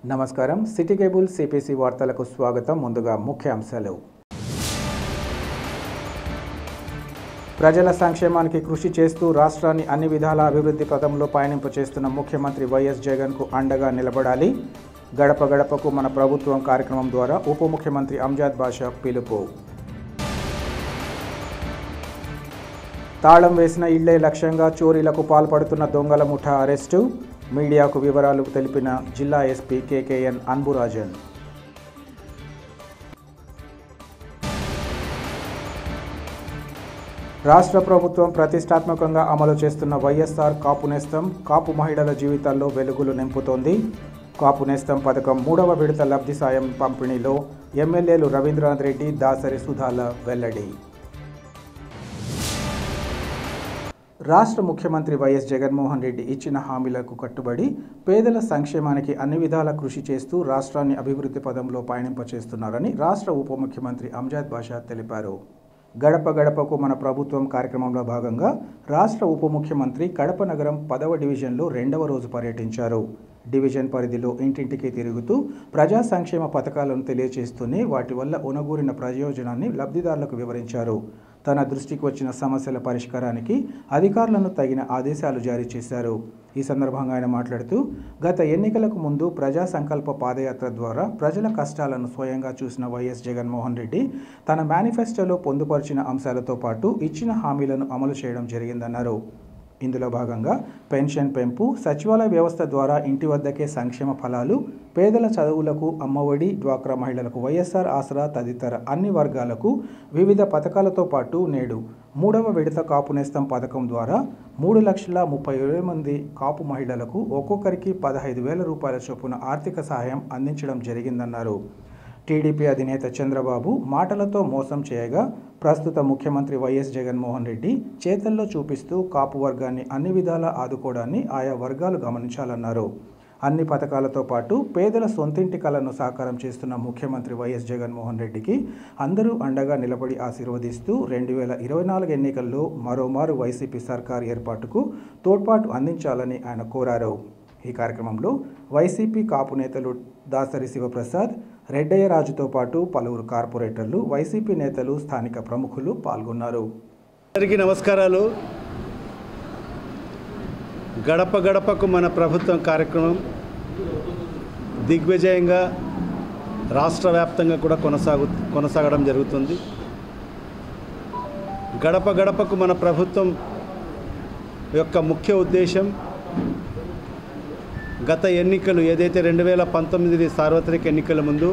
నమస్కారం city cable CPC వార్తలకు స్వాగతం ముందుగా ముఖ్యాంశాలు ప్రజల సంక్షేమానికి కృషి చేస్తూ రాష్ట్రాన్ని అన్ని విధాల అభివృద్ధి పథంలో పయనింప చేస్తున్న ముఖ్యమంత్రి వైఎస్ జగన్కు అండగా నిలబడాలి గడప గడపకు మన ప్రభుత్వం కార్యక్రమం ద్వారా ఉప ముఖ్యమంత్రి అంజాద్ బాషా పిలుపు తాళం వేసిన ఇళ్లే లక్ష్యంగా చోరీలకు పాల్పడుతున్న దొంగల ముఠా అరెస్టు మీడియాకు వివరాలు తెలిపిన జిల్లా ఎస్పీ కేకేఎన్ అన్బురాజన్ రాష్ట్ర ప్రభుత్వం ప్రతిష్టాత్మకంగా అమలు చేస్తున్న వైఎస్ఆర్ కాపు నేస్తం కాపు మహిళల జీవితాల్లో వెలుగులు నింపుతోంది కాపు నేస్తం పథకం మూడవ విడత లబ్ధి సాయం పంపిణీలో ఎమ్మెల్యేలు రవీంద్రనాథ్ రెడ్డి దాసరి సుధాల వెల్లడి రాష్ట్ర ముఖ్యమంత్రి వైఎస్ జగన్మోహన్ రెడ్డి ఇచ్చిన హామీలకు కట్టుబడి పేదల సంక్షేమానికి అన్ని విధాల కృషి చేస్తూ రాష్ట్రాన్ని అభివృద్ధి పదంలో పయనింపచేస్తున్నారని రాష్ట్ర ఉప ముఖ్యమంత్రి అంజాద్ బాషా తెలిపారు గడప గడపకు మన ప్రభుత్వం కార్యక్రమంలో భాగంగా రాష్ట్ర ఉప ముఖ్యమంత్రి కడప నగరం పదవ డివిజన్లో రెండవ రోజు పర్యటించారు డివిజన్ పరిధిలో ఇంటింటికి తిరుగుతూ ప్రజా సంక్షేమ పథకాలను తెలియజేస్తూనే వాటి వల్ల ఉనగూరిన ప్రయోజనాన్ని లబ్ధిదారులకు వివరించారు తన దృష్టికి వచ్చిన సమస్యల పరిష్కారానికి అధికారులను తగిన ఆదేశాలు జారీ చేశారు ఈ సందర్భంగా ఆయన మాట్లాడుతూ గత ఎన్నికలకు ముందు ప్రజా సంకల్ప పాదయాత్ర ద్వారా ప్రజల కష్టాలను స్వయంగా చూసిన వైఎస్ జగన్మోహన్ రెడ్డి తన మేనిఫెస్టోలో పొందుపరిచిన అంశాలతో పాటు ఇచ్చిన హామీలను అమలు చేయడం జరిగిందన్నారు ఇందులో భాగంగా పెన్షన్ పెంపు సచివాలయ వ్యవస్థ ద్వారా ఇంటి వద్దకే సంక్షేమ ఫలాలు పేదల చదువులకు అమ్మఒడి డ్వాక్రా మహిళలకు వైఎస్ఆర్ ఆసరా తదితర అన్ని వర్గాలకు వివిధ పథకాలతో పాటు నేడు మూడవ విడత కాపు నేస్తం పథకం ద్వారా మూడు లక్షల ముప్పై వేల మంది కాపు మహిళలకు ఒక్కొక్కరికి పదహైదు వేల రూపాయల చొప్పున ఆర్థిక సహాయం అందించడం జరిగిందన్నారు టీడీపీ అధినేత చంద్రబాబు మాటలతో మోసం చేయగా ప్రస్తుత ముఖ్యమంత్రి వైఎస్ జగన్మోహన్ రెడ్డి చేతల్లో చూపిస్తూ కాపు వర్గాన్ని అన్ని విధాలా ఆదుకోవడాన్ని ఆయా వర్గాలు గమనించాలన్నారు అన్ని పథకాలతో పాటు పేదల సొంతింటి కలను సాకారం చేస్తున్న ముఖ్యమంత్రి వైఎస్ జగన్మోహన్ రెడ్డికి అందరూ అండగా నిలబడి ఆశీర్వదిస్తూ రెండు వేల ఇరవై నాలుగు ఎన్నికల్లో మరోమారు వైసీపీ సర్కార్ ఏర్పాటుకు తోడ్పాటు అందించాలని ఆయన కోరారు ఈ కార్యక్రమంలో వైసీపీ కాపు నేతలు దాసరి శివప్రసాద్ రెడ్డయ్య రాజుతో పాటు పలువురు కార్పొరేటర్లు వైసీపీ నేతలు స్థానిక ప్రముఖులు పాల్గొన్నారు అందరికీ నమస్కారాలు గడప గడపకు మన ప్రభుత్వం కార్యక్రమం దిగ్విజయంగా రాష్ట్ర వ్యాప్తంగా కూడా కొనసాగు కొనసాగడం జరుగుతుంది గడప గడపకు మన ప్రభుత్వం యొక్క ముఖ్య ఉద్దేశం గత ఎన్నికలు ఏదైతే రెండు వేల పంతొమ్మిది సార్వత్రిక ఎన్నికల ముందు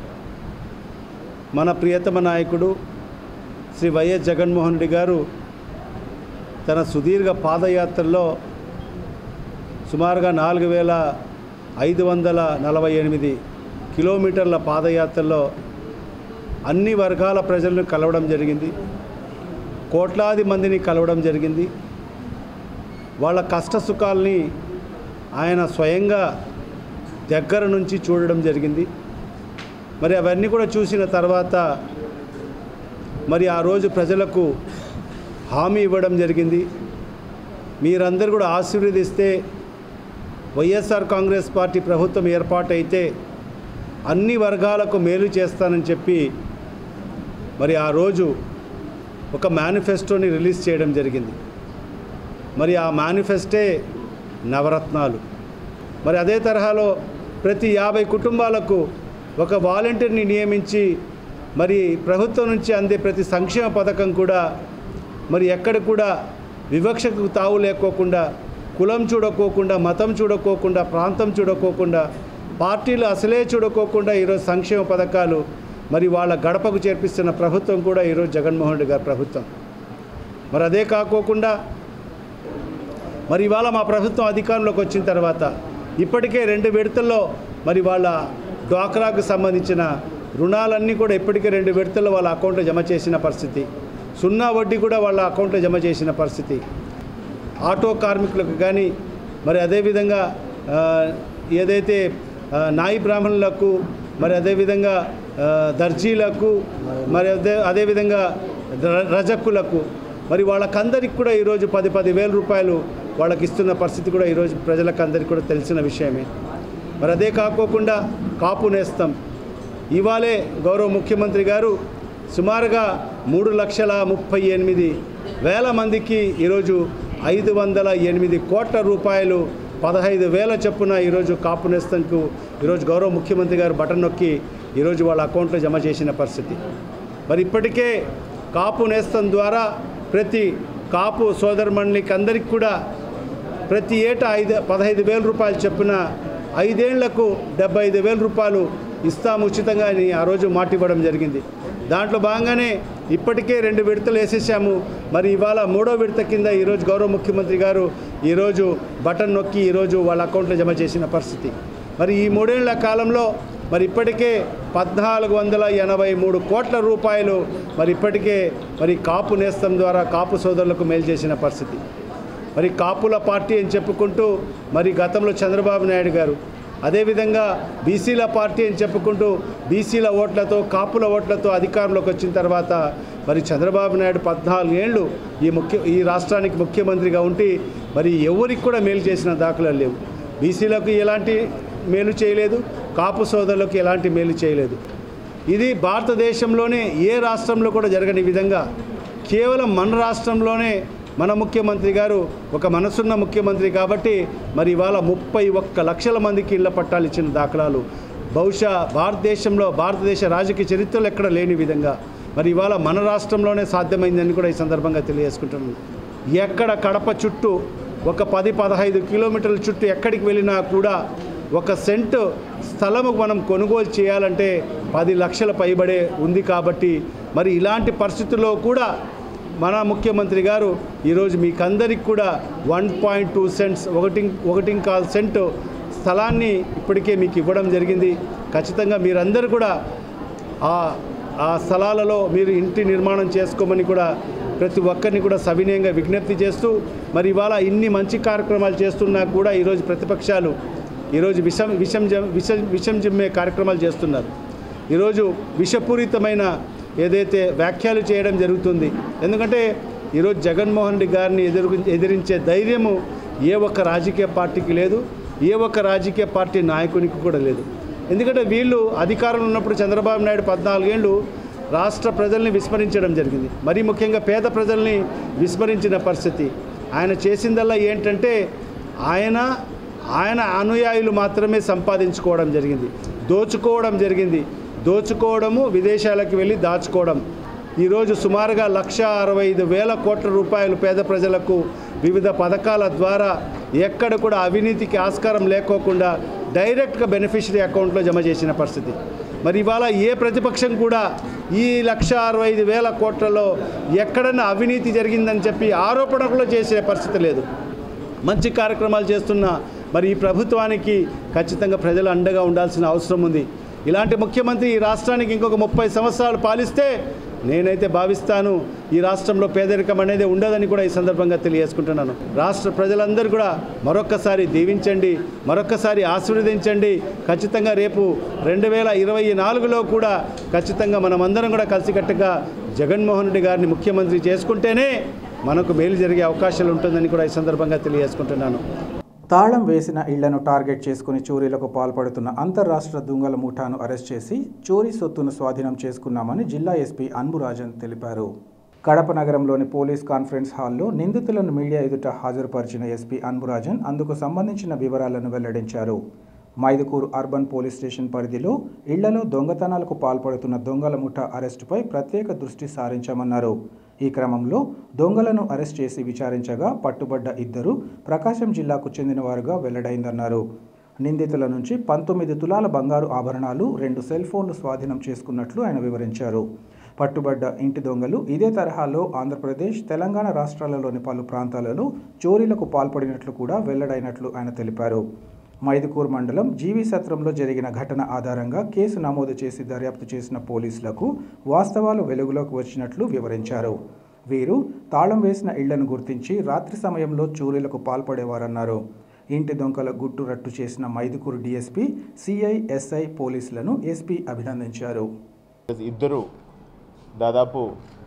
మన ప్రియతమ నాయకుడు శ్రీ వైఎస్ జగన్మోహన్ రెడ్డి గారు తన సుదీర్ఘ పాదయాత్రలో సుమారుగా నాలుగు వేల ఐదు వందల నలభై ఎనిమిది కిలోమీటర్ల పాదయాత్రలో అన్ని వర్గాల ప్రజలను కలవడం జరిగింది కోట్లాది మందిని కలవడం జరిగింది వాళ్ళ కష్ట సుఖాల్ని ఆయన స్వయంగా దగ్గర నుంచి చూడడం జరిగింది మరి అవన్నీ కూడా చూసిన తర్వాత మరి ఆ రోజు ప్రజలకు హామీ ఇవ్వడం జరిగింది మీరందరూ కూడా ఆశీర్వదిస్తే వైఎస్ఆర్ కాంగ్రెస్ పార్టీ ప్రభుత్వం ఏర్పాటైతే అన్ని వర్గాలకు మేలు చేస్తానని చెప్పి మరి ఆ రోజు ఒక మేనిఫెస్టోని రిలీజ్ చేయడం జరిగింది మరి ఆ మేనిఫెస్టే నవరత్నాలు మరి అదే తరహాలో ప్రతి యాభై కుటుంబాలకు ఒక వాలంటీర్ని నియమించి మరి ప్రభుత్వం నుంచి అందే ప్రతి సంక్షేమ పథకం కూడా మరి ఎక్కడ కూడా వివక్షకు తావు లేకోకుండా కులం చూడకోకుండా మతం చూడకోకుండా ప్రాంతం చూడకోకుండా పార్టీలు అసలే చూడకోకుండా ఈరోజు సంక్షేమ పథకాలు మరి వాళ్ళ గడపకు చేర్పిస్తున్న ప్రభుత్వం కూడా ఈరోజు జగన్మోహన్ రెడ్డి గారి ప్రభుత్వం మరి అదే కాకోకుండా మరి ఇవాళ మా ప్రభుత్వం అధికారంలోకి వచ్చిన తర్వాత ఇప్పటికే రెండు విడతల్లో మరి వాళ్ళ డ్వాక్రాకు సంబంధించిన రుణాలన్నీ కూడా ఇప్పటికే రెండు విడతల్లో వాళ్ళ అకౌంట్లో జమ చేసిన పరిస్థితి సున్నా వడ్డీ కూడా వాళ్ళ అకౌంట్లో జమ చేసిన పరిస్థితి ఆటో కార్మికులకు కానీ మరి అదేవిధంగా ఆ, ఏదైతే ఆ, నాయి బ్రాహ్మణులకు మరి అదేవిధంగా ఆ, దర్జీలకు మరి అదే అదేవిధంగా ర- రజకులకు మరి వాళ్ళకందరికి కూడా ఈరోజు పది పది వేల రూపాయలు వాళ్ళకి ఇస్తున్న పరిస్థితి కూడా ఈరోజు ప్రజలకు అందరికీ కూడా తెలిసిన విషయమే మరి అదే కాకోకుండా కాపు నేస్తం ఇవాళే గౌరవ ముఖ్యమంత్రి గారు సుమారుగా మూడు లక్షల ముప్పై ఎనిమిది వేల మందికి ఈరోజు ఐదు వందల ఎనిమిది కోట్ల రూపాయలు పదహైదు వేల చొప్పున ఈరోజు కాపు నేస్తంకు ఈరోజు గౌరవ ముఖ్యమంత్రి గారు బటన్ నొక్కి ఈరోజు వాళ్ళ అకౌంట్లో జమ చేసిన పరిస్థితి మరి ఇప్పటికే కాపు నేస్తం ద్వారా ప్రతి కాపు సోదరమణికి అందరికి కూడా ప్రతి ఏటా ఐదు పదహైదు వేల రూపాయలు చొప్పున ఐదేళ్లకు డెబ్బై ఐదు వేల రూపాయలు ఇస్తాము ఉచితంగా అని ఆ రోజు మాట ఇవ్వడం జరిగింది దాంట్లో భాగంగానే ఇప్పటికే రెండు విడతలు వేసేసాము మరి ఇవాళ మూడో విడత కింద ఈరోజు గౌరవ ముఖ్యమంత్రి గారు ఈరోజు బటన్ నొక్కి ఈరోజు వాళ్ళ అకౌంట్లో జమ చేసిన పరిస్థితి మరి ఈ మూడేళ్ల కాలంలో మరి ఇప్పటికే పద్నాలుగు వందల ఎనభై మూడు కోట్ల రూపాయలు మరి ఇప్పటికే మరి కాపు నేస్తం ద్వారా కాపు సోదరులకు మేలు చేసిన పరిస్థితి మరి కాపుల పార్టీ అని చెప్పుకుంటూ మరి గతంలో చంద్రబాబు నాయుడు గారు అదేవిధంగా బీసీల పార్టీ అని చెప్పుకుంటూ బీసీల ఓట్లతో కాపుల ఓట్లతో అధికారంలోకి వచ్చిన తర్వాత మరి చంద్రబాబు నాయుడు పద్నాలుగు ఏళ్ళు ఈ ముఖ్య ఈ రాష్ట్రానికి ముఖ్యమంత్రిగా ఉండి మరి ఎవరికి కూడా మేలు చేసిన దాఖలాలు లేవు బీసీలకు ఎలాంటి మేలు చేయలేదు కాపు సోదరులకు ఎలాంటి మేలు చేయలేదు ఇది భారతదేశంలోనే ఏ రాష్ట్రంలో కూడా జరగని విధంగా కేవలం మన రాష్ట్రంలోనే మన ముఖ్యమంత్రి గారు ఒక మనసున్న ముఖ్యమంత్రి కాబట్టి మరి ఇవాళ ముప్పై ఒక్క లక్షల మందికి ఇళ్ల పట్టాలు ఇచ్చిన దాఖలాలు బహుశా భారతదేశంలో భారతదేశ రాజకీయ చరిత్రలో ఎక్కడ లేని విధంగా మరి ఇవాళ మన రాష్ట్రంలోనే సాధ్యమైందని కూడా ఈ సందర్భంగా తెలియజేసుకుంటున్నాను ఎక్కడ కడప చుట్టూ ఒక పది పదహైదు కిలోమీటర్ల చుట్టూ ఎక్కడికి వెళ్ళినా కూడా ఒక సెంట్ స్థలము మనం కొనుగోలు చేయాలంటే పది లక్షల పైబడే ఉంది కాబట్టి మరి ఇలాంటి పరిస్థితుల్లో కూడా మన ముఖ్యమంత్రి గారు ఈరోజు మీకందరికి కూడా వన్ పాయింట్ టూ సెంట్స్ ఒకటి ఒకటి కాల్ సెంట్ స్థలాన్ని ఇప్పటికే మీకు ఇవ్వడం జరిగింది ఖచ్చితంగా మీరందరూ కూడా ఆ ఆ స్థలాలలో మీరు ఇంటి నిర్మాణం చేసుకోమని కూడా ప్రతి ఒక్కరిని కూడా సవినయంగా విజ్ఞప్తి చేస్తూ మరి ఇవాళ ఇన్ని మంచి కార్యక్రమాలు చేస్తున్నా కూడా ఈరోజు ప్రతిపక్షాలు ఈరోజు విషం విషం జ- విష విషం జిమ్మే కార్యక్రమాలు చేస్తున్నారు ఈరోజు విషపూరితమైన ఏదైతే వ్యాఖ్యలు చేయడం జరుగుతుంది ఎందుకంటే ఈరోజు జగన్మోహన్ రెడ్డి గారిని ఎదురు ఎదిరించే ధైర్యము ఏ ఒక్క రాజకీయ పార్టీకి లేదు ఏ ఒక్క రాజకీయ పార్టీ నాయకునికి కూడా లేదు ఎందుకంటే వీళ్ళు అధికారంలో ఉన్నప్పుడు చంద్రబాబు నాయుడు పద్నాలుగేళ్ళు రాష్ట్ర ప్రజల్ని విస్మరించడం జరిగింది మరీ ముఖ్యంగా పేద ప్రజల్ని విస్మరించిన పరిస్థితి ఆయన చేసిందల్లా ఏంటంటే ఆయన ఆయన అనుయాయులు మాత్రమే సంపాదించుకోవడం జరిగింది దోచుకోవడం జరిగింది దోచుకోవడము విదేశాలకు వెళ్ళి దాచుకోవడం ఈరోజు సుమారుగా లక్ష అరవై ఐదు వేల కోట్ల రూపాయలు పేద ప్రజలకు వివిధ పథకాల ద్వారా ఎక్కడ కూడా అవినీతికి ఆస్కారం లేకోకుండా డైరెక్ట్గా బెనిఫిషరీ అకౌంట్లో జమ చేసిన పరిస్థితి మరి ఇవాళ ఏ ప్రతిపక్షం కూడా ఈ లక్ష అరవై ఐదు వేల కోట్లలో ఎక్కడన్నా అవినీతి జరిగిందని చెప్పి ఆరోపణ కూడా చేసే పరిస్థితి లేదు మంచి కార్యక్రమాలు చేస్తున్న మరి ఈ ప్రభుత్వానికి ఖచ్చితంగా ప్రజలు అండగా ఉండాల్సిన అవసరం ఉంది ఇలాంటి ముఖ్యమంత్రి ఈ రాష్ట్రానికి ఇంకొక ముప్పై సంవత్సరాలు పాలిస్తే నేనైతే భావిస్తాను ఈ రాష్ట్రంలో పేదరికం అనేది ఉండదని కూడా ఈ సందర్భంగా తెలియజేసుకుంటున్నాను రాష్ట్ర ప్రజలందరూ కూడా మరొక్కసారి దీవించండి మరొక్కసారి ఆశీర్వదించండి ఖచ్చితంగా రేపు రెండు వేల ఇరవై నాలుగులో కూడా ఖచ్చితంగా మనమందరం కూడా కలిసికట్టుగా జగన్మోహన్ రెడ్డి గారిని ముఖ్యమంత్రి చేసుకుంటేనే మనకు మేలు జరిగే అవకాశాలు ఉంటుందని కూడా ఈ సందర్భంగా తెలియజేసుకుంటున్నాను తాళం వేసిన ఇళ్లను టార్గెట్ చేసుకుని చోరీలకు పాల్పడుతున్న అంతర్రాష్ట్ర దొంగల ముఠాను అరెస్ట్ చేసి చోరీ సొత్తును స్వాధీనం చేసుకున్నామని జిల్లా ఎస్పీ అన్బురాజన్ తెలిపారు కడప నగరంలోని పోలీస్ కాన్ఫరెన్స్ హాల్లో నిందితులను మీడియా ఎదుట హాజరుపరిచిన ఎస్పీ అన్బురాజన్ అందుకు సంబంధించిన వివరాలను వెల్లడించారు మైదుకూరు అర్బన్ పోలీస్ స్టేషన్ పరిధిలో ఇళ్లలో దొంగతనాలకు పాల్పడుతున్న దొంగల ముఠా అరెస్టుపై ప్రత్యేక దృష్టి సారించామన్నారు ఈ క్రమంలో దొంగలను అరెస్ట్ చేసి విచారించగా పట్టుబడ్డ ఇద్దరు ప్రకాశం జిల్లాకు చెందినవారుగా వెల్లడైందన్నారు నిందితుల నుంచి పంతొమ్మిది తులాల బంగారు ఆభరణాలు రెండు సెల్ ఫోన్లు స్వాధీనం చేసుకున్నట్లు ఆయన వివరించారు పట్టుబడ్డ ఇంటి దొంగలు ఇదే తరహాలో ఆంధ్రప్రదేశ్ తెలంగాణ రాష్ట్రాలలోని పలు ప్రాంతాలలో చోరీలకు పాల్పడినట్లు కూడా వెల్లడైనట్లు ఆయన తెలిపారు మైదుకూర్ మండలం జీవి సత్రంలో జరిగిన ఘటన ఆధారంగా కేసు నమోదు చేసి దర్యాప్తు చేసిన పోలీసులకు వాస్తవాలు వెలుగులోకి వచ్చినట్లు వివరించారు వీరు తాళం వేసిన ఇళ్లను గుర్తించి రాత్రి సమయంలో చోరీలకు పాల్పడేవారన్నారు ఇంటి దొంగల గుట్టు రట్టు చేసిన మైదుకూరు డీఎస్పీ సిఐ ఎస్ఐ పోలీసులను ఎస్పీ అభినందించారు ఇద్దరు దాదాపు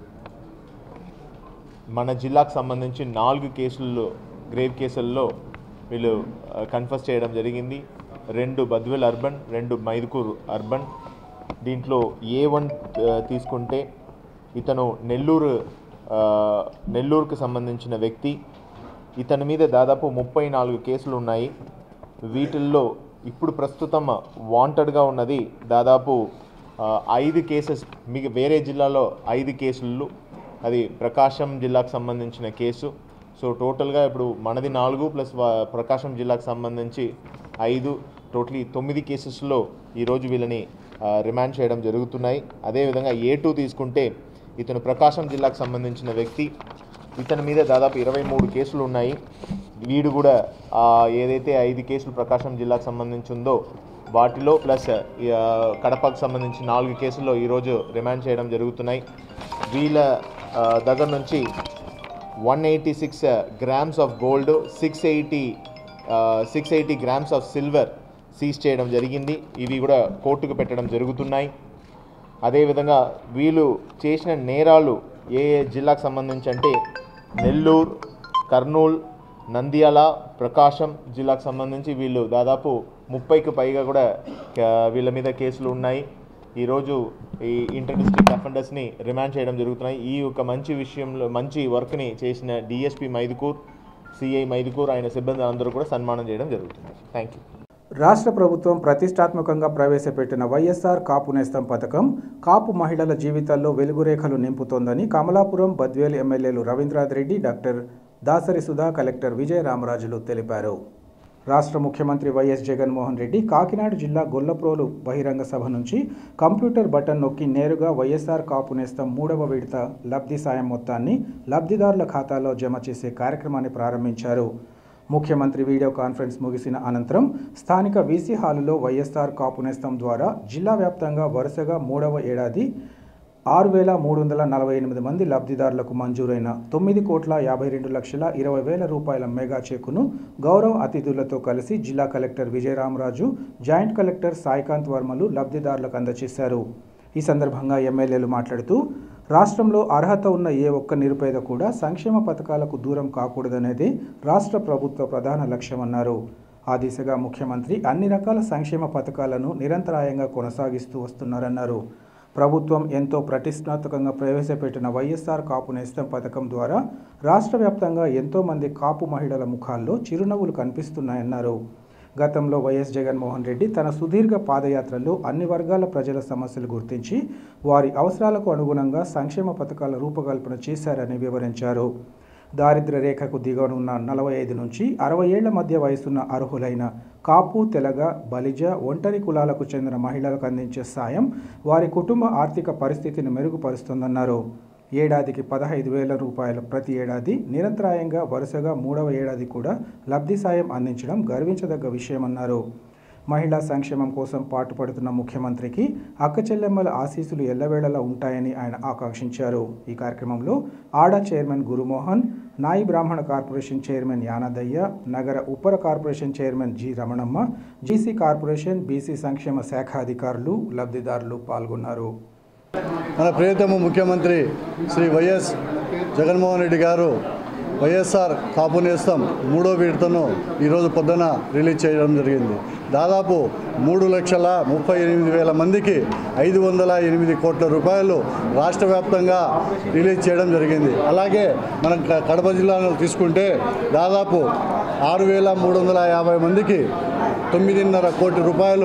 మన జిల్లాకు సంబంధించి నాలుగు కేసుల్లో గ్రేవ్ కేసుల్లో వీళ్ళు కన్ఫర్స్ చేయడం జరిగింది రెండు బద్వేల్ అర్బన్ రెండు మైదుకూర్ అర్బన్ దీంట్లో ఏ వన్ తీసుకుంటే ఇతను నెల్లూరు ఆ, నెల్లూరుకు సంబంధించిన వ్యక్తి ఇతని మీద దాదాపు ముప్పై నాలుగు కేసులు ఉన్నాయి వీటిల్లో ఇప్పుడు ప్రస్తుతం వాంటెడ్గా ఉన్నది దాదాపు ఆ, ఐదు కేసెస్ మీకు వేరే జిల్లాలో ఐదు కేసులు అది ప్రకాశం జిల్లాకు సంబంధించిన కేసు సో టోటల్గా ఇప్పుడు మనది నాలుగు ప్లస్ వా- ప్రకాశం జిల్లాకు సంబంధించి ఐదు టోటలీ తొమ్మిది కేసెస్లో ఈరోజు వీళ్ళని ఆ, రిమాండ్ చేయడం జరుగుతున్నాయి అదేవిధంగా ఏ టూ తీసుకుంటే ఇతను ప్రకాశం జిల్లాకు సంబంధించిన వ్యక్తి ఇతని మీద దాదాపు ఇరవై మూడు కేసులు ఉన్నాయి వీడు కూడా ఆ, ఏదైతే ఐదు కేసులు ప్రకాశం జిల్లాకు సంబంధించి ఉందో వాటిలో ప్లస్ ఆ, కడపకు సంబంధించి నాలుగు కేసుల్లో ఈరోజు రిమాండ్ చేయడం జరుగుతున్నాయి వీళ్ళ ఆ, దగ్గర నుంచి one eighty six grams of gold six eighty six eighty grams of silver seize చేయడం జరిగింది ఇవి కూడా కోర్టుకు పెట్టడం జరుగుతున్నాయి అదేవిధంగా వీళ్ళు చేసిన నేరాలు ఏ ఏ జిల్లాకు సంబంధించి అంటే నెల్లూరు కర్నూలు నంద్యాల ప్రకాశం జిల్లాకు సంబంధించి వీళ్ళు దాదాపు ముప్పైకి పైగా కూడా ఆ, వీళ్ళ మీద కేసులు ఉన్నాయి ఈరోజు ఈ ఇంటర్ డిస్ట్రిక్ట్ అఫెండర్స్ని రిమాండ్ చేయడం జరుగుతున్నాయి ఈ యొక్క మంచి విషయంలో మంచి వర్క్ని చేసిన డిఎస్పి మైదుకూర్ సిఐ మైదుకూర్ ఆయన సిబ్బంది అందరూ కూడా సన్మానం చేయడం జరుగుతుంది థ్యాంక్ యూ రాష్ట్ర ప్రభుత్వం ప్రతిష్టాత్మకంగా ప్రవేశపెట్టిన వైఎస్ఆర్ కాపు నేస్తం పథకం కాపు మహిళల జీవితాల్లో వెలుగురేఖలు నింపుతోందని కమలాపురం బద్వేలు ఎమ్మెల్యేలు రవీంద్రనాథ్ రెడ్డి డాక్టర్ దాసరి సుధా కలెక్టర్ విజయ రామరాజులు తెలిపారు రాష్ట్ర ముఖ్యమంత్రి వైఎస్ జగన్మోహన్ రెడ్డి కాకినాడ జిల్లా గొల్లప్రోలు బహిరంగ సభ నుంచి కంప్యూటర్ బటన్ నొక్కి నేరుగా వైఎస్ఆర్ కాపు నేస్తం మూడవ విడత లబ్ధి సాయం మొత్తాన్ని లబ్ధిదారుల ఖాతాలో జమ చేసే కార్యక్రమాన్ని ప్రారంభించారు ముఖ్యమంత్రి వీడియో కాన్ఫరెన్స్ ముగిసిన అనంతరం స్థానిక వీసీ హాలులో వైఎస్ఆర్ కాపు నేస్తం ద్వారా జిల్లా వ్యాప్తంగా వరుసగా మూడవ ఏడాది ఆరు వేల మూడు వందల నలభై ఎనిమిది మంది లబ్ధిదారులకు మంజూరైన తొమ్మిది కోట్ల యాభై రెండు లక్షల ఇరవై వేల రూపాయల మెగా చెక్కును గౌరవ అతిథులతో కలిసి జిల్లా collector Vijayaramaraju joint collector Saikanth వర్మలు లబ్ధిదారులకు అందజేశారు ఈ సందర్భంగా ఎమ్మెల్యేలు మాట్లాడుతూ రాష్ట్రంలో అర్హత ఉన్న ఏ ఒక్క నిరుపేద కూడా సంక్షేమ పథకాలకు దూరం కాకూడదనేది రాష్ట్ర ప్రభుత్వ ప్రధాన లక్ష్యమన్నారు ఆ దిశగా ముఖ్యమంత్రి అన్ని రకాల సంక్షేమ పథకాలను నిరంతరాయంగా కొనసాగిస్తూ వస్తున్నారన్నారు ప్రభుత్వం ఎంతో ప్రతిష్టాత్మకంగా ప్రవేశపెట్టిన వైఎస్ఆర్ కాపు నేస్తం పథకం ద్వారా రాష్ట్ర వ్యాప్తంగా ఎంతోమంది కాపు మహిళల ముఖాల్లో చిరునవ్వులు కనిపిస్తున్నాయన్నారు గతంలో వైఎస్ జగన్మోహన్ రెడ్డి తన సుదీర్ఘ పాదయాత్రలో అన్ని వర్గాల ప్రజల సమస్యలు గుర్తించి వారి అవసరాలకు అనుగుణంగా సంక్షేమ పథకాల రూపకల్పన చేశారని వివరించారు దారిద్ర్య రేఖకు దిగనున్న నలభై ఐదు నుంచి అరవై ఏళ్ల మధ్య వయసున్న అర్హులైన కాపు తెలగ బలిజ ఒంటరి కులాలకు చెందిన మహిళలకు అందించే సాయం వారి కుటుంబ ఆర్థిక పరిస్థితిని మెరుగుపరుస్తుందన్నారు ఏడాదికి పదహైదు వేల రూపాయల ప్రతి ఏడాది నిరంతరాయంగా వరుసగా మూడవ ఏడాది కూడా లబ్ధి సాయం అందించడం గర్వించదగ్గ విషయమన్నారు మహిళా సంక్షేమం కోసం పాటుపడుతున్న ముఖ్యమంత్రికి అక్క చెల్లెమ్మల ఆశీస్సులు ఎల్లవేళలా ఉంటాయని ఆయన ఆకాంక్షించారు ఈ కార్యక్రమంలో ఆడా చైర్మన్ గురుమోహన్ నాయి బ్రాహ్మణ కార్పొరేషన్ చైర్మన్ యానదయ్య నగర ఉపర corporation chairman G Ramanamma GC corporation BC సంక్షేమ శాఖ అధికారులు లబ్ధిదారులు పాల్గొన్నారు మన ప్రియతమ ముఖ్యమంత్రి శ్రీ వైఎస్ జగన్మోహన్ రెడ్డి గారు వైఎస్ఆర్ కాపు నేస్తం మూడో విడతను ఈరోజు పొద్దున రిలీజ్ చేయడం జరిగింది దాదాపు మూడు లక్షల ముప్పై ఎనిమిది వేల మందికి ఐదు వందల ఎనిమిది కోట్ల రూపాయలు రాష్ట్ర వ్యాప్తంగా రిలీజ్ చేయడం జరిగింది అలాగే మనం క- కడప జిల్లాను తీసుకుంటే దాదాపు ఆరు వేల మూడు వందల యాభై మందికి తొమ్మిదిన్నర కోటి రూపాయలు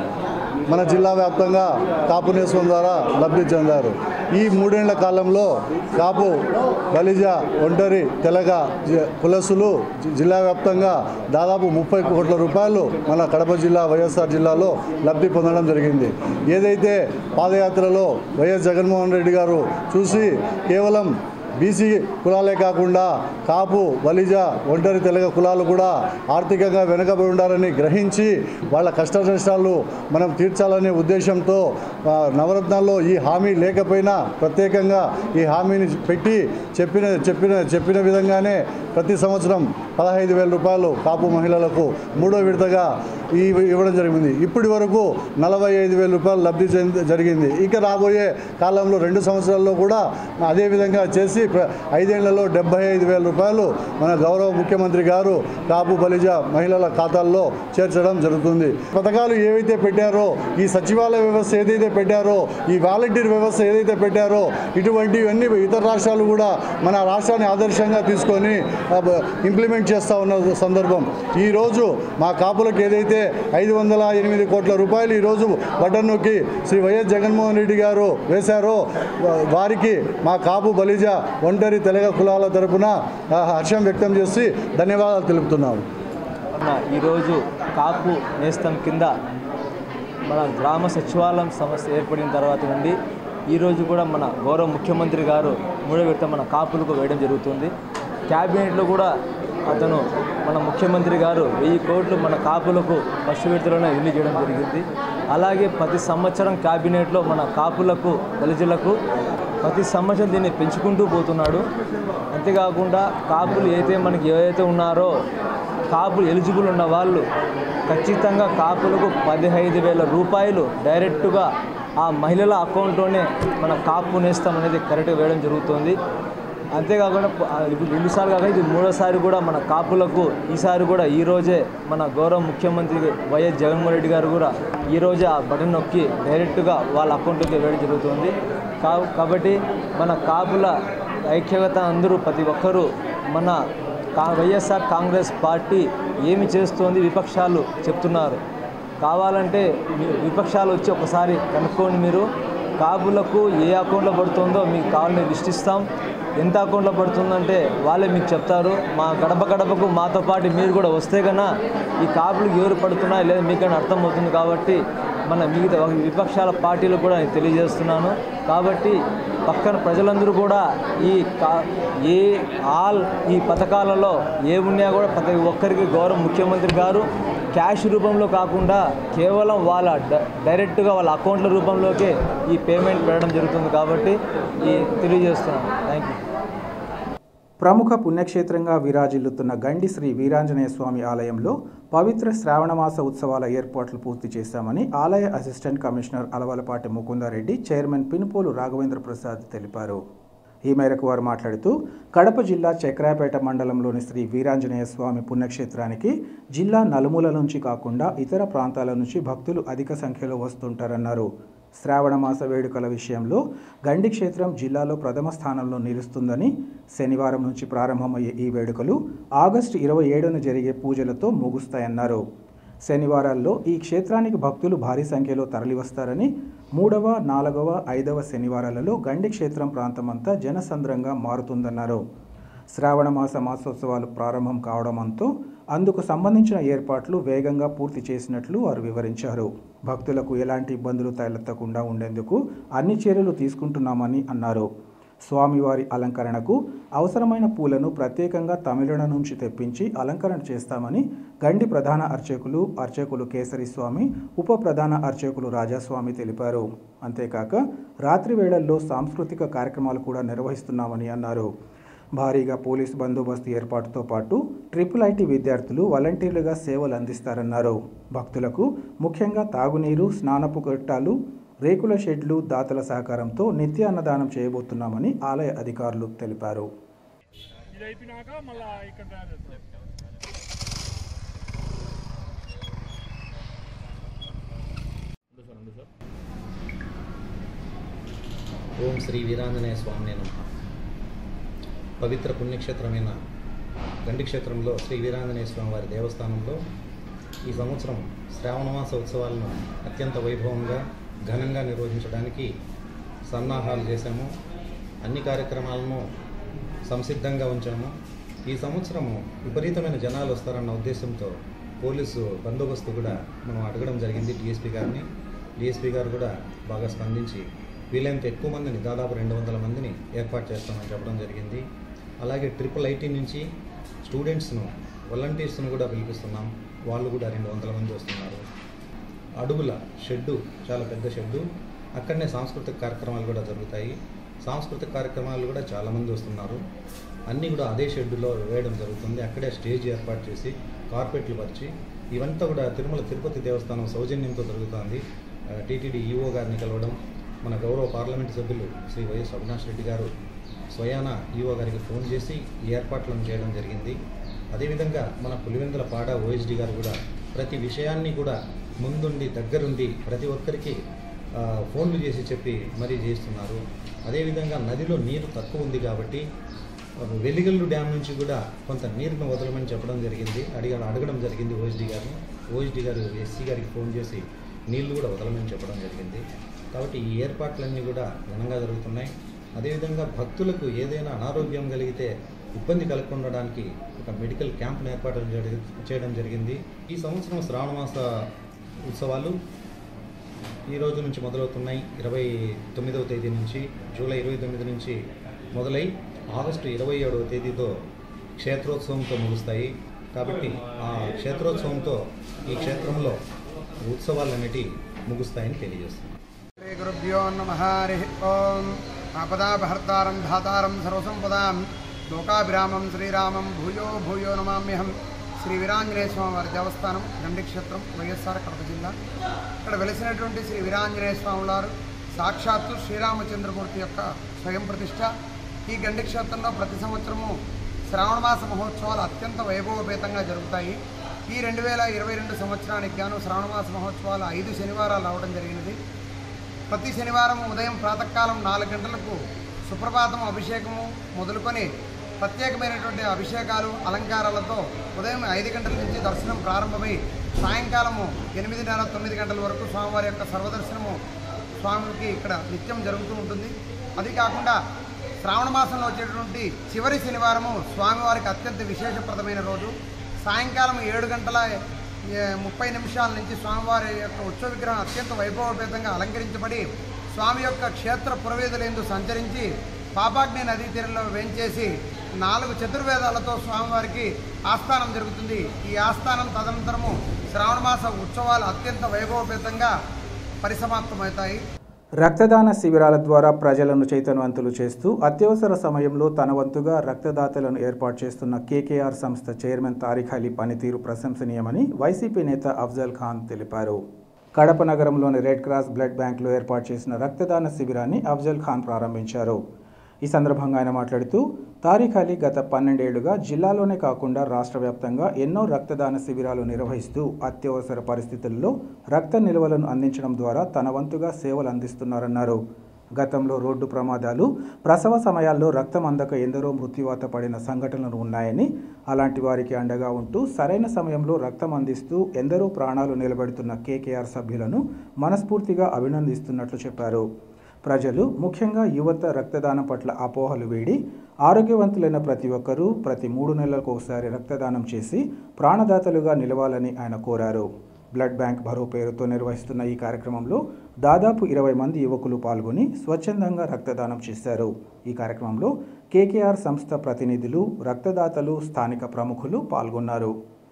మన జిల్లా వ్యాప్తంగా కాపు నేస్తం ద్వారా లబ్ధి చెందారు ఈ మూడేళ్ల కాలంలో కాపు బలిజ ఒంటరి తెలగ జి- కులసులు జి- జిల్లా వ్యాప్తంగా దాదాపు ముప్పై కోట్ల రూపాయలు మన కడప జిల్లా వైఎస్ఆర్ జిల్లాలో లబ్ధి పొందడం జరిగింది ఏదైతే పాదయాత్రలో వైఎస్ జగన్మోహన్ రెడ్డి గారు చూసి కేవలం బీసీ కులాలే కాకుండా కాపు బలిజ ఒంటరి తెలగ కులాలు కూడా ఆర్థికంగా వెనుకబడి ఉండాలని గ్రహించి వాళ్ళ కష్ట నష్టాలు మనం తీర్చాలనే ఉద్దేశంతో ఆ, నవరత్నాల్లో ఈ హామీ లేకపోయినా ప్రత్యేకంగా ఈ హామీని పెట్టి చెప్పిన చెప్పిన చెప్పిన విధంగానే ప్రతి సంవత్సరం పదహైదు వేల రూపాయలు కాపు మహిళలకు మూడో విడతగా ఈ ఇవ్వడం జరిగింది ఇప్పటి వరకు నలభై ఐదు వేల రూపాయలు లబ్ధి చెంది జరిగింది ఇక రాబోయే కాలంలో రెండు సంవత్సరాల్లో కూడా అదే విధంగా చేసి ప్ర- ఐదేళ్లలో డెబ్బై ఐదు వేల రూపాయలు మన గౌరవ ముఖ్యమంత్రి గారు కాపు బలిజ మహిళల ఖాతాల్లో చేర్చడం జరుగుతుంది పథకాలు ఏవైతే పెట్టారో ఈ సచివాలయ వ్యవస్థ ఏదైతే పెట్టారో ఈ వాలంటీర్ వ్యవస్థ ఏదైతే పెట్టారో ఇటువంటివన్నీ ఇతర రాష్ట్రాలు కూడా మన రాష్ట్రాన్ని ఆదర్శంగా తీసుకొని ఆ, బ- ఇంప్లిమెంట్ చేస్తూ ఉన్న సందర్భం ఈరోజు మా కాపులకు ఏదైతే ఐదు వందల ఎనిమిది కోట్ల రూపాయలు ఈరోజు బటన్ నొక్కి శ్రీ వైఎస్ జగన్మోహన్ రెడ్డి గారు వేశారో వా- వారికి మా కాపు బలిజ ఒంటరి తెలగ కులాల తరపున ఆ, హర్షం వ్యక్తం చేసి ధన్యవాదాలు తెలుపుతున్నాము మన ఈరోజు కాపు నేస్తం కింద మన గ్రామ సచివాలయం సమస్య ఏర్పడిన తర్వాత నుండి ఈరోజు కూడా మన గౌరవ ముఖ్యమంత్రి గారు మూడో విడత మన కాపులకు వేయడం జరుగుతుంది క్యాబినెట్లో కూడా అతను మన ముఖ్యమంత్రి గారు వెయ్యి కోట్లు మన కాపులకు ఫస్ట్ విడతలోనే రిలీజ్ చేయడం జరిగింది అలాగే ప్రతి సంవత్సరం క్యాబినెట్లో మన కాపులకు దళితులకు ప్రతి సంవత్సరం దీన్ని పెంచుకుంటూ పోతున్నాడు అంతేకాకుండా కాపులు అయితే మనకి ఏవైతే ఉన్నారో కాపులు ఎలిజిబుల్ ఉన్న వాళ్ళు ఖచ్చితంగా కాపులకు పదిహైదు వేల రూపాయలు డైరెక్ట్గా ఆ మహిళల అకౌంట్లోనే మన కాపు నేస్తాం అనేది కరెక్ట్గా వేయడం జరుగుతుంది అంతేకాకుండా ప- ఆ ఇప్పుడు రెండుసార్లు కాక ఇది మూడోసారి కూడా మన కాపులకు ఈసారి కూడా ఈ రోజే మన గౌరవ ముఖ్యమంత్రి వైఎస్ జగన్మోహన్ రెడ్డి గారు కూడా ఈ రోజే ఆ బటన్ నొక్కి డైరెక్ట్గా వాళ్ళ అకౌంట్లోకి వేయడం జరుగుతుంది కా కాబట్టి మన కాపుల ఐక్యత అందరూ ప్రతి ఒక్కరూ మన కా వైఎస్ఆర్ కాంగ్రెస్ పార్టీ ఏమి చేస్తోంది విపక్షాలు చెప్తున్నారు కావాలంటే మీ విపక్షాలు వచ్చి ఒకసారి కనుక్కోండి మీరు కాపులకు ఏ అకౌంట్లో పడుతుందో మీకు కావాలని లిస్ట్ ఇస్తాం ఎంత అకౌంట్లో పడుతుందంటే వాళ్ళే మీకు చెప్తారు మా గడప గడపకు మాతో పాటు మీరు కూడా వస్తే కన్నా ఈ కాపులకు ఎవరు పడుతున్నాయి లేదా మీకన్నా అర్థమవుతుంది కాబట్టి మన మిగతా విపక్షాల పార్టీలు కూడా నేను తెలియజేస్తున్నాను కాబట్టి పక్కన ప్రజలందరూ కూడా ఈ కా ఏ ఆల్ ఈ పథకాలలో ఏ ఉన్నా కూడా ప్రతి ఒక్కరికి గౌరవ ముఖ్యమంత్రి గారు క్యాష్ రూపంలో కాకుండా కేవలం వాళ్ళ డ- డైరెక్ట్గా వాళ్ళ అకౌంట్ల రూపంలోకే ఈ పేమెంట్ పెట్టడం జరుగుతుంది కాబట్టి ఈ తెలియజేస్తున్నాను థ్యాంక్ యూ ప్రముఖ పుణ్యక్షేత్రంగా విరాజిల్లుతున్న గండి శ్రీ వీరాంజనేయ స్వామి ఆలయంలో పవిత్ర శ్రావణమాస ఉత్సవాల ఏర్పాట్లు పూర్తి చేశామని ఆలయ assistant commissioner Alavalapati Mukundareddy chairman Pinupolu Raghavendra Prasad తెలిపారు ఈ మేరకు వారు మాట్లాడుతూ కడప జిల్లా చక్రాపేట మండలంలోని శ్రీ వీరాంజనేయ స్వామి పుణ్యక్షేత్రానికి జిల్లా నలుమూల నుంచి కాకుండా ఇతర ప్రాంతాల నుంచి భక్తులు అధిక సంఖ్యలో వస్తుంటారన్నారు శ్రావణ మాస వేడుకల విషయంలో గండి క్షేత్రం జిల్లాలో ప్రథమ స్థానంలో నిలుస్తుందని శనివారం నుంచి ప్రారంభమయ్యే ఈ వేడుకలు ఆగస్టు ఇరవై ఏడున జరిగే పూజలతో ముగుస్తాయన్నారు శనివారాల్లో ఈ క్షేత్రానికి భక్తులు భారీ సంఖ్యలో తరలివస్తారని మూడవ నాలుగవ ఐదవ శనివారాలలో గండి క్షేత్రం ప్రాంతమంతా జనసంద్రంగా మారుతుందన్నారు శ్రావణ మాస మాసోత్సవాలు ప్రారంభం కావడంతో అందుకు సంబంధించిన ఏర్పాట్లు వేగంగా పూర్తి చేసినట్లు వారు వివరించారు భక్తులకు ఎలాంటి ఇబ్బందులు తలెత్తకుండా ఉండేందుకు అన్ని చర్యలు తీసుకుంటున్నామని అన్నారు స్వామివారి అలంకరణకు అవసరమైన పూలను ప్రత్యేకంగా తమిళనాడు నుంచి తెప్పించి అలంకరణ చేస్తామని గండి ప్రధాన అర్చకులు అర్చకులు కేసరి స్వామి ఉప ప్రధాన అర్చకులు రాజాస్వామి తెలిపారు అంతేకాక రాత్రి వేళల్లో సాంస్కృతిక కార్యక్రమాలు కూడా నిర్వహిస్తున్నామని అన్నారు భారీగా పోలీస్ బందోబస్తు ఏర్పాటుతో పాటు ట్రిపుల్ ఐటీ విద్యార్థులు వాలంటీర్లుగా సేవలు అందిస్తారన్నారు భక్తులకు ముఖ్యంగా తాగునీరు స్నానపు గట్టాలు రేకుల షెడ్లు దాతల సహకారంతో నిత్య అన్నదానం చేయబోతున్నామని ఆలయ అధికారులు తెలిపారు ఇది అయిపోయినాక మళ్ళీ ఇక్కడ తయారు చేస్తాం ఓం శ్రీ వీరాంజనేయ స్వామి నేను పవిత్ర పుణ్యక్షేత్రమైన గండి క్షేత్రంలో శ్రీ వీరాంజనేయ స్వామి వారి దేవస్థానంలో ఈ సంవత్సరం శ్రావణమాస ఉత్సవాలను అత్యంత వైభవంగా ఘనంగా నిర్వహించడానికి సన్నాహాలు చేశాము అన్ని కార్యక్రమాలను సంసిద్ధంగా ఉంచాము ఈ సంవత్సరము విపరీతమైన జనాలు వస్తారన్న ఉద్దేశంతో పోలీసు బందోబస్తు కూడా మనం అడగడం జరిగింది డిఎస్పీ గారిని డిఎస్పీ గారు కూడా బాగా స్పందించి వీలైనంత ఎక్కువ మందిని దాదాపు రెండు వందల మందిని ఏర్పాటు చేస్తామని చెప్పడం జరిగింది అలాగే ట్రిపుల్ ఐటీ నుంచి స్టూడెంట్స్ను వాలంటీర్స్ను కూడా పిలిపిస్తున్నాం వాళ్ళు కూడా రెండు వందల మంది వస్తున్నారు అడుగుల షెడ్డు చాలా పెద్ద షెడ్డు అక్కడనే సాంస్కృతిక కార్యక్రమాలు కూడా జరుగుతాయి సాంస్కృతిక కార్యక్రమాలు కూడా చాలామంది వస్తున్నారు అన్నీ కూడా అదే షెడ్డులో వేయడం జరుగుతుంది అక్కడే స్టేజ్ ఏర్పాటు చేసి కార్పెట్లు పరిచి ఇవంతా కూడా తిరుమల తిరుపతి దేవస్థానం సౌజన్యంతో జరుగుతోంది టీటీడీ ఈఓ గారిని కలవడం మన గౌరవ పార్లమెంటు సభ్యులు శ్రీ వైఎస్ అవినాష్ రెడ్డి గారు స్వయాన ఈఓ గారికి ఫోన్ చేసి ఈ ఏర్పాట్లను చేయడం జరిగింది అదేవిధంగా మన పులివెందుల పాడ ఓఎస్డి గారు కూడా ప్రతి విషయాన్ని కూడా ముందుండి దగ్గరుండి ప్రతి ఒక్కరికి ఆ, ఫోన్లు చేసి చెప్పి మరీ చేస్తున్నారు అదేవిధంగా నదిలో నీరు తక్కువ ఉంది కాబట్టి వెలిగల్లు డ్యామ్ నుంచి కూడా కొంత నీరును వదలమని చెప్పడం జరిగింది అడిగ అడగడం జరిగింది ఓఎస్డి గారిని ఓఎస్డి గారు ఎస్సీ గారికి ఫోన్ చేసి నీళ్లు కూడా వదలమని చెప్పడం జరిగింది కాబట్టి ఈ ఏర్పాట్లన్నీ కూడా ఘనంగా జరుగుతున్నాయి అదేవిధంగా భక్తులకు ఏదైనా అనారోగ్యం కలిగితే ఇబ్బంది కలగకుండడానికి ఒక మెడికల్ క్యాంప్ను ఏర్పాటు జరి- చేయడం జరిగింది ఈ సంవత్సరం శ్రావణమాస ఉత్సవాలు ఈ రోజు నుంచి మొదలవుతున్నాయి ఇరవై తొమ్మిదవ తేదీ నుంచి జూలై ఇరవై తొమ్మిది నుంచి మొదలై ఆగస్టు ఇరవై ఏడవ తేదీతో క్షేత్రోత్సవంతో ముగుస్తాయి కాబట్టి ఆ క్షేత్రోత్సవంతో ఈ క్షేత్రంలో ఉత్సవాలన్నిటి ముగుస్తాయని తెలియజేస్తున్నాను శ్రీ గురుభ్యో నమ హరి ఓం ఆపదాపహర్తారం ధాతారం సర్వసంపదాం లోకాభిరామం శ్రీరామం భూయో భూయో నమామ్యహం శ్రీ వీరాంజనేయ స్వామి వారి దేవస్థానం గండిక్షేత్రం వైఎస్ఆర్ కడప జిల్లా ఇక్కడ వెలిసినటువంటి శ్రీ వీరాంజనేయ స్వామి వారు సాక్షాత్తు శ్రీరామచంద్రమూర్తి యొక్క స్వయం ప్రతిష్ట ఈ గండిక్షేత్రంలో ప్రతి సంవత్సరము శ్రావణమాస మహోత్సవాలు అత్యంత వైభవపేతంగా జరుగుతాయి ఈ రెండు వేల ఇరవై రెండు సంవత్సరానికి గాను శ్రావణమాస మహోత్సవాలు ఐదు శనివారాలు రావడం జరిగినది ప్రతి శనివారం ఉదయం ప్రాతకాలం నాలుగు గంటలకు సుప్రభాతం అభిషేకము మొదలుకొని ప్రత్యేకమైనటువంటి అభిషేకాలు అలంకారాలతో ఉదయం ఐదు గంటల నుంచి దర్శనం ప్రారంభమై సాయంకాలము ఎనిమిదిన్నర తొమ్మిది గంటల వరకు స్వామివారి యొక్క సర్వదర్శనము స్వామికి ఇక్కడ నిత్యం జరుగుతూ ఉంటుంది అది కాకుండా శ్రావణ మాసంలో వచ్చేటువంటి చివరి శనివారము స్వామివారికి అత్యంత విశేషప్రదమైన రోజు సాయంకాలం ఏడు గంటల ఏ, ముప్పై నిమిషాల నుంచి స్వామివారి యొక్క ఉత్సవ విగ్రహం అత్యంత వైభవపేతంగా అలంకరించబడి స్వామి యొక్క క్షేత్ర పురవేదులందు సంచరించి పాపాగ్ని నదీ తీరంలో వేంచేసి నాలుగు చతుర్వేదాలతో స్వామివారికి ఆస్థానం జరుగుతుంది ఈ ఆస్థానం తదనంతరము శ్రావణమాస ఉత్సవాలు అత్యంత వైభవపేతంగా పరిసమాప్తమవుతాయి రక్తదాన శిబిరాల ద్వారా ప్రజలను చైతన్యవంతులు చేస్తూ అత్యవసర సమయంలో తన వంతుగా రక్తదాతలను ఏర్పాటు చేస్తున్న కేకేఆర్ సంస్థ చైర్మన్ తారిక్ అలీ పనితీరు ప్రశంసనీయమని వైసీపీ నేత అఫ్జల్ ఖాన్ తెలిపారు కడప నగరంలోని రెడ్ క్రాస్ బ్లడ్ బ్యాంకులో ఏర్పాటు చేసిన రక్తదాన శిబిరాన్ని అఫ్జల్ ఖాన్ ప్రారంభించారు ఈ సందర్భంగా ఆయన మాట్లాడుతూ తారిక్ అలీ గత పన్నెండేళ్లుగా జిల్లాలోనే కాకుండా రాష్ట్ర వ్యాప్తంగా ఎన్నో రక్తదాన శిబిరాలు నిర్వహిస్తూ అత్యవసర పరిస్థితుల్లో రక్త నిల్వలను అందించడం ద్వారా తన వంతుగా సేవలు అందిస్తున్నారన్నారు గతంలో రోడ్డు ప్రమాదాలు ప్రసవ సమయాల్లో రక్తం అందక ఎందరో మృత్యువాత పడిన సంఘటనలు ఉన్నాయని అలాంటి వారికి అండగా ఉంటూ సరైన సమయంలో రక్తం అందిస్తూ ఎందరో ప్రాణాలు నిలబెడుతున్న కేకేఆర్ సభ్యులను మనస్ఫూర్తిగా అభినందిస్తున్నట్లు చెప్పారు ప్రజలు ముఖ్యంగా యువత రక్తదానం పట్ల అపోహలు వీడి ఆరోగ్యవంతులైన ప్రతి ఒక్కరూ ప్రతి మూడు నెలలకు ఒకసారి రక్తదానం చేసి ప్రాణదాతలుగా నిలవాలని ఆయన కోరారు బ్లడ్ బ్యాంక్ భరో పేరుతో నిర్వహిస్తున్న ఈ కార్యక్రమంలో దాదాపు ఇరవై మంది యువకులు పాల్గొని స్వచ్ఛందంగా రక్తదానం చేశారు ఈ కార్యక్రమంలో కేకేఆర్ సంస్థ ప్రతినిధులు రక్తదాతలు స్థానిక ప్రముఖులు పాల్గొన్నారు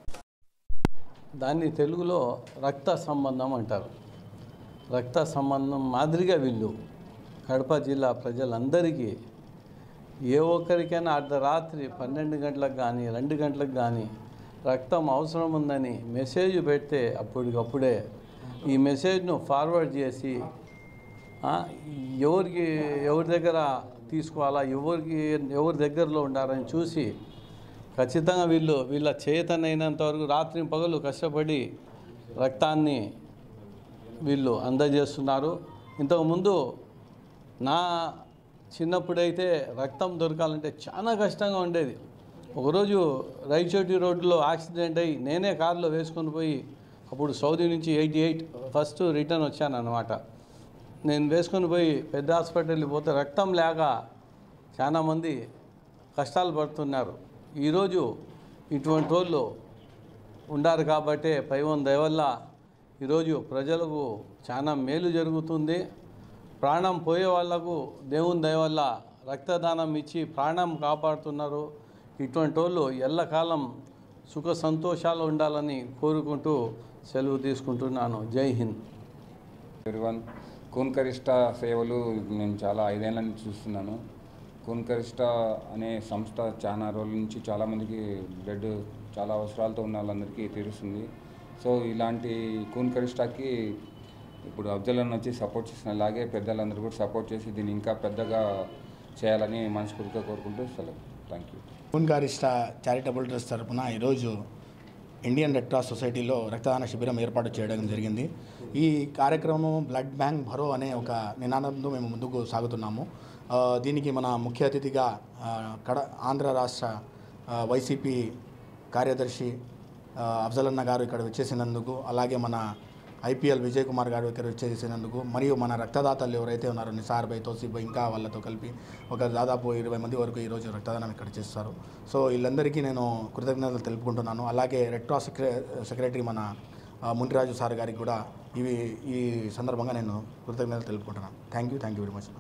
దాన్ని తెలుగులో రక్త సంబంధం అంటారు రక్త సంబంధం మాదిరిగా వీళ్ళు కడప జిల్లా ప్రజలందరికీ ఏ ఒక్కరికైనా అర్ధరాత్రి పన్నెండు గంటలకు కానీ రెండు గంటలకు కానీ రక్తం అవసరం ఉందని మెసేజ్ పెడితే అప్పటికప్పుడే ఈ మెసేజ్ను ఫార్వర్డ్ చేసి ఆ, ఎవరికి ఎవరి దగ్గర తీసుకోవాలా ఎవరికి ఎవరి దగ్గరలో ఉండాలని చూసి ఖచ్చితంగా వీళ్ళు వీళ్ళ చేతనైనంత వరకు రాత్రి పగలు కష్టపడి రక్తాన్ని వీళ్ళు అందజేస్తున్నారు ఇంతకుముందు నా చిన్నప్పుడైతే రక్తం దొరకాలంటే చాలా కష్టంగా ఉండేది ఒకరోజు రైచోటి రోడ్లో యాక్సిడెంట్ అయ్యి నేనే కారులో వేసుకొని పోయి అప్పుడు సౌదీ నుంచి ఎయిటీ ఎయిట్ ఫస్ట్ రిటర్న్ వచ్చాను అనమాట నేను వేసుకొని పోయి పెద్ద హాస్పిటల్కి పోతే రక్తం లేక చాలామంది కష్టాలు పడుతున్నారు ఈరోజు ఇటువంటి వాళ్ళు ఉండారు కాబట్టే పైవన్ దయవల్ల ఈరోజు ప్రజలకు చాలా మేలు జరుగుతుంది ప్రాణం పోయే వాళ్లకు దేవుని దయ వల్ల రక్తదానం ఇచ్చి ప్రాణం కాపాడుతున్నారు ఇటువంటి వాళ్ళు ఎల్లకాలం సుఖ సంతోషాలు ఉండాలని కోరుకుంటూ సెలవు తీసుకుంటున్నాను జై హింద్ ఎవరివన్ కూన్కరిష్ట సేవలు నేను చాలా ఐదేళ్ల నుంచి చూస్తున్నాను కూన్కరిష్ట అనే సంస్థ చాలా రోజుల నుంచి చాలామందికి బ్లడ్ చాలా అవసరాలతో ఉన్న వాళ్ళందరికీ తీరుస్తుంది సో ఇలాంటి కూన్ కరిష్టాకి ఇప్పుడు అఫ్జల్ అన్న వచ్చి సపోర్ట్ చేసిన అలాగే పెద్దలందరూ కూడా సపోర్ట్ చేసి దీన్ని ఇంకా పెద్దగా చేయాలని మనస్ఫూర్తిగా కోరుకుంటూ సెలవు థ్యాంక్ యూ పూన్గారిష్ట చారిటబుల్ ట్రస్ట్ తరపున ఈరోజు ఇండియన్ రెడ్ క్రాస్ సొసైటీలో రక్తదాన శిబిరం ఏర్పాటు చేయడం జరిగింది ఈ కార్యక్రమం బ్లడ్ బ్యాంక్ భరో అనే ఒక నినాదంతో మేము ముందుకు సాగుతున్నాము ఆ, దీనికి మన ముఖ్య అతిథిగా ఆ, కడ ఆంధ్ర రాష్ట్ర ఆ, వైసీపీ కార్యదర్శి ఆ, అఫ్జలన్న గారు ఇక్కడ వచ్చేసినందుకు అలాగే మన ఐపీఎల్ విజయ్ కుమార్ గారు ఇక్కడ వచ్చేసినందుకు మరియు మన రక్తదాతలు ఎవరైతే ఉన్నారో నిసార్ బై తోసిబ్ బై ఇంకా వాళ్ళతో కలిపి ఒక దాదాపు ఇరవై మంది వరకు ఈరోజు రక్తదానం ఇక్కడ చేస్తారు సో వీళ్ళందరికీ నేను కృతజ్ఞతలు తెలుపుకుంటున్నాను అలాగే రెడ్ క్రాస్ సెక్రె సెక్రటరీ మన ఆ, మునిరాజు సార్ గారికి కూడా ఇవి ఈ సందర్భంగా నేను కృతజ్ఞతలు తెలుపుకుంటున్నాను thank you thank you very much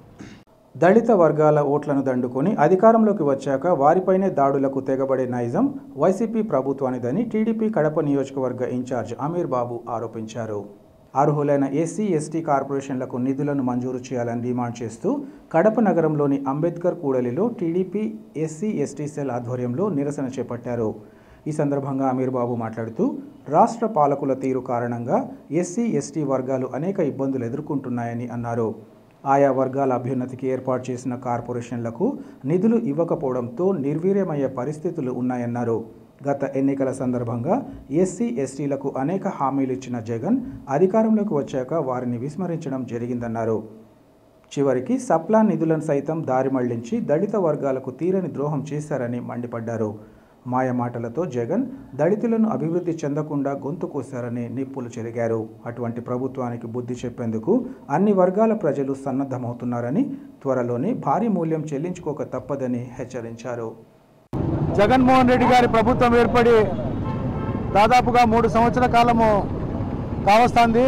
దళిత వర్గాల ఓట్లను దండుకొని అధికారంలోకి వచ్చాక వారిపైనే దాడులకు తెగబడే నైజం వైసీపీ ప్రభుత్వానిదని టీడీపీ కడప నియోజకవర్గ ఇన్ఛార్జ్ అమీర్ బాబు ఆరోపించారు అర్హులైన ఎస్సీ ఎస్టీ కార్పొరేషన్లకు నిధులను మంజూరు చేయాలని డిమాండ్ చేస్తూ కడప నగరంలోని అంబేద్కర్ కూడలిలో టీడీపీ ఎస్సీ ఎస్టీ సెల్ ఆధ్వర్యంలో నిరసన చేపట్టారు ఈ సందర్భంగా అమీర్ బాబు మాట్లాడుతూ రాష్ట్ర పాలకుల తీరు కారణంగా ఎస్సీ ఎస్టీ వర్గాలు అనేక ఇబ్బందులు ఎదుర్కొంటున్నాయని అన్నారు ఆయా వర్గాల అభ్యున్నతికి ఏర్పాటు చేసిన కార్పొరేషన్లకు నిధులు ఇవ్వకపోవడంతో నిర్వీర్యమయ్యే పరిస్థితులు ఉన్నాయన్నారు గత ఎన్నికల సందర్భంగా ఎస్సీ ఎస్టీలకు అనేక హామీలు ఇచ్చిన జగన్ అధికారంలోకి వచ్చాక వారిని విస్మరించడం జరిగిందన్నారు చివరికి సప్లా నిధులను సైతం దారి మళ్లించి దళిత వర్గాలకు తీరని ద్రోహం చేశారని మండిపడ్డారు మాయ మాటలతో జగన్ దళితులను అభివృద్ధి చెందకుండా గొంతు కోశారని నిప్పులు చెరిగారు అటువంటి ప్రభుత్వానికి బుద్ధి చెప్పేందుకు అన్ని వర్గాల ప్రజలు సన్నద్ధమవుతున్నారని త్వరలోనే భారీ మూల్యం చెల్లించుకోక తప్పదని హెచ్చరించారు జగన్మోహన్ రెడ్డి గారి ప్రభుత్వం ఏర్పడి దాదాపుగా మూడు సంవత్సరాల కాలము కావస్తుంది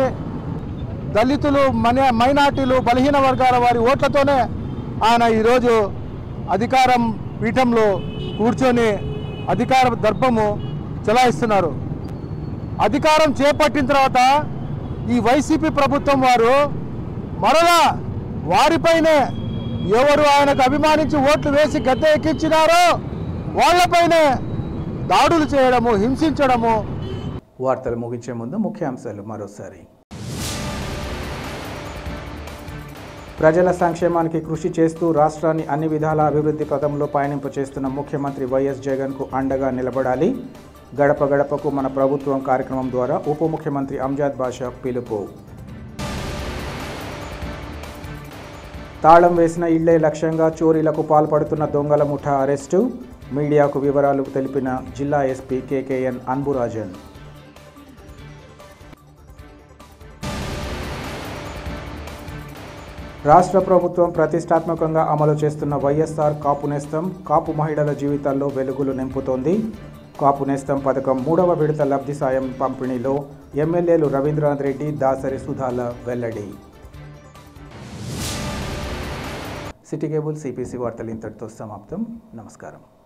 దళితులు మన మైనార్టీలు బలహీన వర్గాల వారి ఓట్లతోనే ఆయన ఈరోజు అధికారం పీఠంలో కూర్చొని అధికార దర్పము చెలాయిస్తున్నారు అధికారం చేపట్టిన తర్వాత ఈ వైసీపీ ప్రభుత్వం వారు మరలా వారిపైనే ఎవరు ఆయనకు అభిమానించి ఓట్లు వేసి గద్దె ఎక్కించినారో వాళ్ళపైనే దాడులు చేయడము హింసించడము వార్తలు ముగించే ముందు ముఖ్యాంశాలు మరోసారి ప్రజల సంక్షేమానికి కృషి చేస్తూ రాష్ట్రాన్ని అన్ని విధాల అభివృద్ధి పథంలో పయనింపచేస్తున్న ముఖ్యమంత్రి వైఎస్ జగన్కు అండగా నిలబడాలి గడప గడపకు మన ప్రభుత్వం కార్యక్రమం ద్వారా ఉప ముఖ్యమంత్రి అంజాద్ బాషా పిలుపు తాళం వేసిన ఇళ్లే లక్ష్యంగా చోరీలకు పాల్పడుతున్న దొంగల ముఠా అరెస్టు మీడియాకు వివరాలు తెలిపిన జిల్లా ఎస్పీ కేకేఎన్ అన్బురాజన్ రాష్ట్ర ప్రభుత్వం ప్రతిష్టాత్మకంగా అమలు చేస్తున్న వైఎస్ఆర్ కాపు నేస్తం కాపు మహిళల జీవితాల్లో వెలుగులు నింపుతోంది కాపు నేస్తం పథకం మూడవ విడత లబ్ధి సాయం పంపిణీలో ఎమ్మెల్యేలు రవీంద్రనాథ్ రెడ్డి దాసరి సుధాల వెల్లడి సిటీ కేబుల్ సిపిసి వార్తలు ఇంతటితో సమాప్తం నమస్కారం